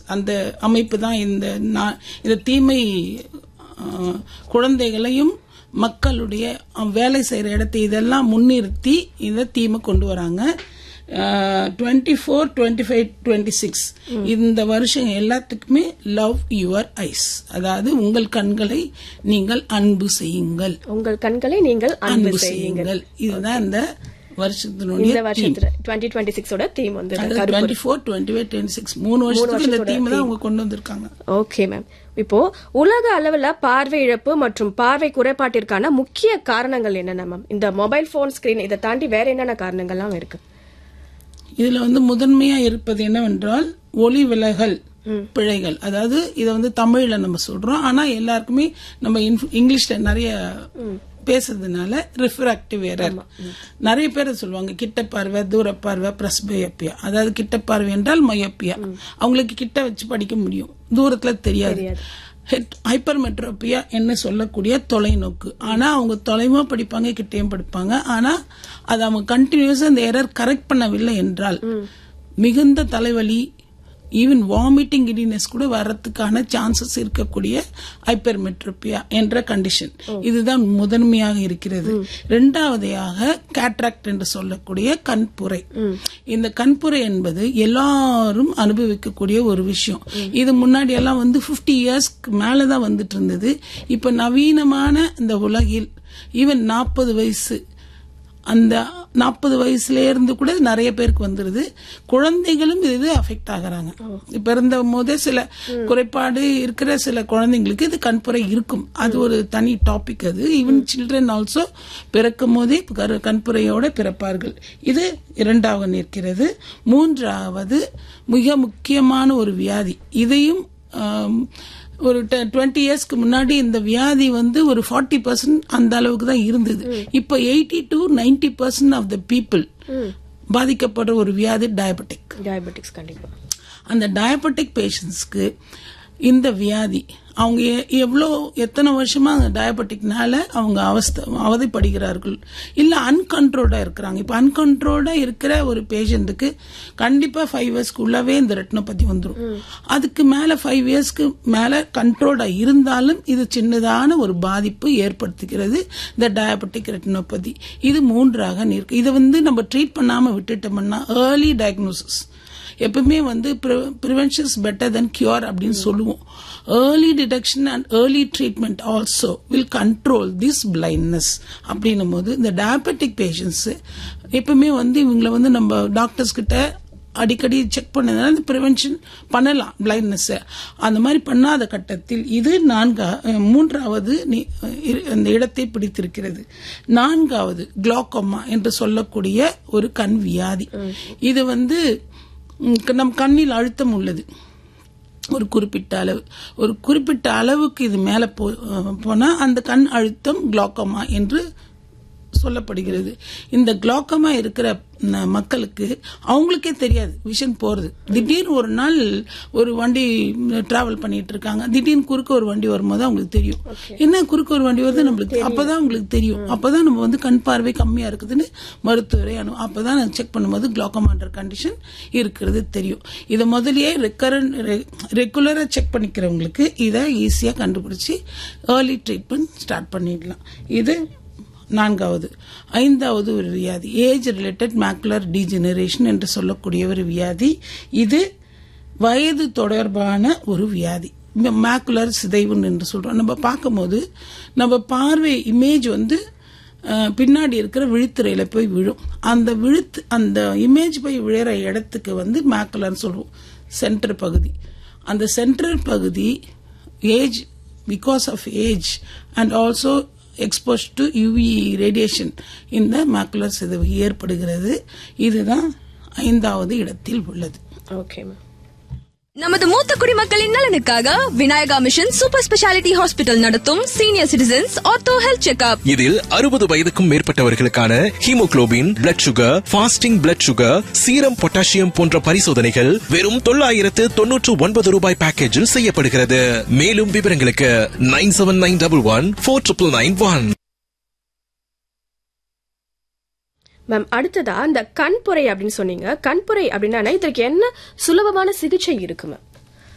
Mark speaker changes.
Speaker 1: அந்த அமைப்பு தான் இந்த நா- இந்த தீமை அஹ், குழந்தைகளையும் மக்களுடைய அஹ், வேலை செய்யற இடத்தை இதெல்லாம் முன்னிறுத்தி இந்த தீமை கொண்டு வராங்க twenty four twenty five twenty six இந்த வருஷம் எல்லாத்துக்குமே லவ் யுவர் ஐஸ் அதாவது உங்கள் கண்களை நீங்கள் அன்பு செய்யுங்கள்
Speaker 2: உங்கள் கண்களை நீங்கள் அன்பு
Speaker 1: அன்பு
Speaker 2: செய்யுங்கள்
Speaker 1: செய்யுங்கள் இதுதான் இந்த வருஷத்தினுடைய
Speaker 2: இந்த வருஷத்துல டுவெண்ட்டி டுவெண்ட்டி சிக்ஸோட தீம் வந்து
Speaker 1: twenty four twenty five twenty six மூணு வருஷத்துக்கு இந்த தீம் தான் அவங்க கொண்டு வந்திருக்காங்க
Speaker 2: ஓகே மேம் இப்போ உலக அளவுல பார்வை இழப்பு மற்றும் பார்வை குறைபாட்டிற்கான முக்கிய காரணங்கள் என்னென்ன மேம் இந்த மொபைல் போன் ஸ்கிரீன் இதை தாண்டி வேற என்னென்ன காரணங்கள்லாம் இருக்கு
Speaker 1: இதுல வந்து முதன்மையா இருப்பது என்னவென்றால் ஒளி விலகல் பிழைகள் அதாவது இதை வந்து தமிழ்ல நம்ம சொல்றோம் ஆனா எல்லாருக்குமே நம்ம இன்ஃப்- இங்கிலீஷ்ல நிறைய பேசுறதுனால ரிஃப்ராக்டிவ் எரர் நிறைய பேர் சொல்லுவாங்க கிட்ட பார்வை தூர பார்வை பிரஸ்பயப்பியா அதாவது கிட்ட பார்வை என்றால் மயப்பியா அவங்களுக்கு கிட்ட வச்சு படிக்க முடியும் தூரத்துல தெரியாது ஹைப்பர் மெட்ரோபியா என்ன சொல்லக்கூடிய தொலைநோக்கு ஆனா அவங்க தொலைவா படிப்பாங்க கிட்டேயும் படிப்பாங்க ஆனா அது அவங்க கண்டினியூஸா அந்த எரர் கரெக்ட் பண்ணவில்லை என்றால் மிகுந்த தலைவலி ஈவன் வாமிட்டிங் கிடினஸ் கூட வர்றதுக்கான சான்சஸ் இருக்கக்கூடிய ஹைப்பர் மெட்ரோபியா என்ற கண்டிஷன் இதுதான் முதன்மையாக இருக்கிறது இரண்டாவதையாக கேட்ராக்ட் என்று சொல்லக்கூடிய கண்புரை இந்த கண்புரை என்பது எல்லாரும் அனுபவிக்கக்கூடிய ஒரு விஷயம் இது முன்னாடி எல்லாம் வந்து 50 இயர்ஸ்க்கு மேலதான் வந்துட்டு இருந்தது இப்ப நவீனமான இந்த உலகில் ஈவன் நாற்பது வயசு அந்த நாற்பது வயசுல இருந்து கூட நிறைய பேருக்கு வந்துருது குழந்தைகளும் இது அஃபெக்ட் ஆகுறாங்க பிறந்த போதே சில குறைபாடு இருக்கிற சில குழந்தைங்களுக்கு இது கண்புரை இருக்கும் அது ஒரு தனி டாபிக் அது ஈவன் சில்ட்ரன் ஆல்சோ பிறக்கும் போதே கரு- கண்புரையோட பிறப்பார்கள் இது இரண்டாவது நிற்கிறது மூன்றாவது மிக முக்கியமான ஒரு வியாதி இதையும் ஆம், ஒரு டுவெண்ட்டி இயர்ஸ்க்கு முன்னாடி இந்த வியாதி வந்து ஒரு ஃபார்ட்டி பர்சன்ட் அந்த அளவுக்கு தான் இருந்தது இப்போ eighty to ninety percent of the people பாதிக்கப்படுற ஒரு வியாதி டயபெட்டிக்
Speaker 2: டயபெட்டிக்ஸ் கண்டிப்பா
Speaker 1: அந்த டயபெட்டிக் பேஷண்ட்ஸ்க்கு இந்த வியாதி அவங்க எ- எவ்வளோ எத்தனை வருஷமா அந்த டயபெட்டிக்னால அவங்க அவஸ்தை அவதிப்படுகிறார்கள் இல்ல அன்கண்ட்ரோல்டா இருக்கிறாங்க இப்ப அன்கண்ட்ரோல்டா இருக்கிற ஒரு பேஷண்ட்டுக்கு கண்டிப்பா ஃபைவ் இயர்ஸ்க்குள்ளவே இந்த ரெட்டினோபதி வந்துடும் அதுக்கு மேல ஃபைவ் இயர்ஸ்க்கு மேல கண்ட்ரோல்டா இருந்தாலும் இது சின்னதான ஒரு பாதிப்பு ஏற்படுத்துகிறது இந்த டயபெட்டிக் ரெட்டினோபதி இது மூன்றாக இருக்கு இதை வந்து நம்ம ட்ரீட் பண்ணாம விட்டுட்டோம்னா ஏர்லி டயக்னோசிஸ் எப்பவுமே வந்து ப்ரிவென்ஷன்ஸ் பெட்டர் தென் கியூர் அப்படின்னு சொல்லுவோம் early detection and early treatment also will control this blindness அப்படின்னும் போது இந்த டயபெட்டிக் பேஷண்ட்ஸ் எப்பவுமே வந்து இவங்களை வந்து நம்ம டாக்டர்ஸ் கிட்ட அடிக்கடி செக் பண்ணதுனால இந்த ப்ரிவென்ஷன் பண்ணலாம் பிளைண்ட்னஸ் அந்த மாதிரி பண்ணாத கட்டத்தில் இது நான்கா அஹ், மூன்றாவது நி- இரு- அந்த இடத்தை பிடித்திருக்கிறது நான்காவது குளோக்கோமா என்று சொல்லக்கூடிய ஒரு கண் வியாதி இது வந்து ம், நம் கண்ணில் அழுத்தம் உள்ளது ஒரு குறிப்பிட்ட அளவு ஒரு குறிப்பிட்ட அளவுக்கு இது மேல போ போனா அந்த கண் அழுத்தம் குளோக்கோமா என்று சொல்லப்படுகிறது இந்த குளோக்கமா இருக்கிற ந- மக்களுக்கு அவங்களுக்கே தெரியாது விஷன் போறது திடீர்னு ஒரு நாள் ஒரு வண்டி டிராவல் பண்ணிட்டு இருக்காங்க திடீர்னு குறுக்க ஒரு வண்டி வரும்போது அவங்களுக்கு தெரியும் என்ன குறுக்க ஒரு வண்டி வருது நம்மளுக்கு அப்பதான் உங்களுக்கு தெரியும் அப்பதான் நம்ம வந்து கண் பார்வை கம்மியா இருக்குதுன்னு மருத்துவரை அனு அப்பதான் செக் பண்ணும்போது குளோக்கமான்ற கண்டிஷன் இருக்கிறது தெரியும் இதை முதல்லயே ரெக்கரன் ரெகுலரா செக் பண்ணிக்கிறவங்களுக்கு இதை ஈஸியா கண்டுபிடிச்சு ஏர்லி ட்ரீட்மெண்ட் ஸ்டார்ட் பண்ணிடலாம் இது நான்காவது ஐந்தாவது ஒரு வியாதி ஏஜ் ரிலேட்டட் மேக்குலர் டீஜெனரேஷன் என்று சொல்லக்கூடிய ஒரு வியாதி இது வயது தொடர்பான ஒரு வியாதி மேக்குலர் சிதைவுன்னு என்று சொல்றோம் நம்ம பார்க்கும்போது நம்ம பார்வை இமேஜ் வந்து அஹ், பின்னாடி இருக்கிற விழித்திரையில போய் விழும் அந்த விழுத்து அந்த இமேஜ் போய் விழுற இடத்துக்கு வந்து மேக்குலர்னு சொல்லுவோம் சென்டர் பகுதி அந்த சென்ட்ரல் பகுதி age because of age and also expose to UV radiation இந்த மேக்குலர் சிதைவு ஏற்படுகிறது இதுதான் ஐந்தாவது இடத்தில் உள்ளது
Speaker 2: ஓகே மேம்
Speaker 3: நமது மூத்த குடிமக்களின் நலனுக்காக Vinayaka Mission Super Speciality Hospital நடத்தும் senior citizens ortho health checkup
Speaker 4: இதில் அறுபது வயதுக்கும் மேற்பட்டவர்களுக்கான haemoglobin blood sugar fasting blood sugar serum potassium போன்ற பரிசோதனைகள் வெறும் தொள்ளாயிரத்து தொன்னூற்று ஒன்பது ரூபாய் பேக்கேஜில் செய்யப்படுகிறது மேலும் விவரங்களுக்கு nine seven nine double one four triple nine one
Speaker 2: ma'am அடுத்ததா இந்த கண்புரை அப்படின்னு சொன்னீங்க கண்புரை அப்படின்னா இதற்கு என்ன சுலபமான சிகிச்சை இருக்கு மேம்